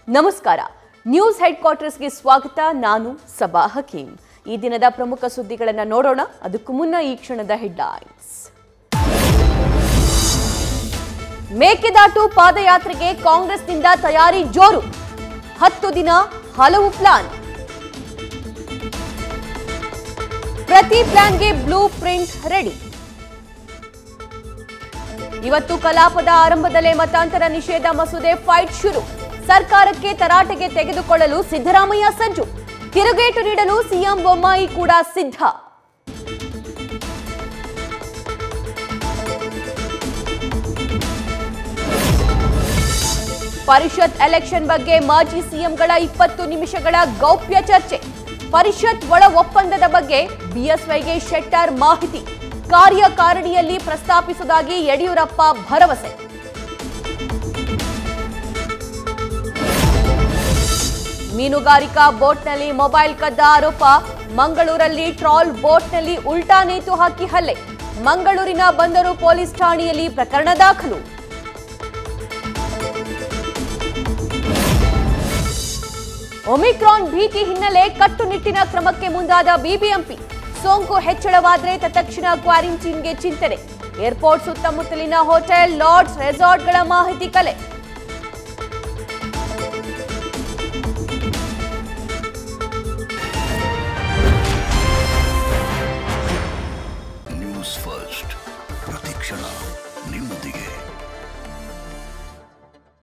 ನಮಸ್ಕಾರ news head ಕ್ವಾರ್ಟರ್ಸ್ಗೆ ಸ್ವಾಗತ ನಾನು ಸಬಾ ಹಕೀಂ ಈ ದಿನದ ಪ್ರಮುಖ ಸುದ್ದಿಗಳನ್ನು ನೋಡೋಣ ಅದಕ್ಕೂ ಮುನ್ನ ಈ ಕ್ಷಣದ ಹೆಡ್ಲೈನ್ಸ್ ಮೇಕೆದಾಟು ಪಾದಯಾತ್ರೆಗೆ ಕಾಂಗ್ರೆಸ್ನಿಂದ ತಯಾರಿ ಜೋರು ಹತ್ತು ದಿನ ಹಲವು ಪ್ಲಾನ್ ಪ್ರತಿ ಪ್ಲಾನ್ಗೆ ಬ್ಲೂ ಪ್ರಿಂಟ್ ರೆಡಿ ಇವತ್ತು ಕಲಾಪದ ಆರಂಭದಲ್ಲೇ ಮತಾಂತರ ನಿಷೇಧ ಮಸೂದೆ ಫೈಟ್ ಶುರು ಸರ್ಕಾರಕ್ಕೆ ತರಾಟೆಗೆ ತೆಗೆದುಕೊಳ್ಳಲು ಸಿದ್ದರಾಮಯ್ಯ ಸಜ್ಜು ತಿರುಗೇಟು ನೀಡಲು ಸಿಎಂ ಬೊಮ್ಮಾಯಿ ಕೂಡ ಸಿದ್ಧ ಪರಿಷತ್ ಎಲೆಕ್ಷನ್ ಬಗ್ಗೆ ಮಾಜಿ ಸಿಎಂಗಳ ಇಪ್ಪತ್ತು ನಿಮಿಷಗಳ ಗೌಪ್ಯ ಚರ್ಚೆ ಪರಿಷತ್ ಒಳ ಒಪ್ಪಂದದ ಬಗ್ಗೆ ಬಿಎಸ್ವೈಗೆ ಶೆಟ್ಟರ್ ಮಾಹಿತಿ ಕಾರ್ಯಕಾರಿಣಿಯಲ್ಲಿ ಪ್ರಸ್ತಾಪಿಸುವುದಾಗಿ ಯಡಿಯೂರಪ್ಪ ಭರವಸೆ ಮೀನುಗಾರಿಕಾ ಬೋಟ್ನಲ್ಲಿ ಮೊಬೈಲ್ ಕದ್ದ ಆರೋಪ ಮಂಗಳೂರಲ್ಲಿ ಟ್ರಾಲ್ ಬೋಟ್ನಲ್ಲಿ ಉಲ್ಟಾ ನೇತು ಹಾಕಿ ಹಲ್ಲೆ ಮಂಗಳೂರಿನ ಬಂದರು ಪೊಲೀಸ್ ಠಾಣೆಯಲ್ಲಿ ಪ್ರಕರಣ ದಾಖಲು ಒಮಿಕ್ರಾನ್ ಭೀತಿ ಹಿನ್ನೆಲೆ ಕಟ್ಟುನಿಟ್ಟಿನ ಕ್ರಮಕ್ಕೆ ಮುಂದಾದ ಬಿಬಿಎಂಪಿ ಸೋಂಕು ಹೆಚ್ಚಳವಾದರೆ ತತ್ಕ್ಷಣ ಕ್ವಾರಂಟೈನ್ಗೆ ಚಿಂತನೆ ಏರ್ಪೋರ್ಟ್ ಸುತ್ತಮುತ್ತಲಿನ ಹೋಟೆಲ್ ಲಾಡ್ಜ್ ರೆಸಾರ್ಟ್ಗಳ ಮಾಹಿತಿ ಕಲೆ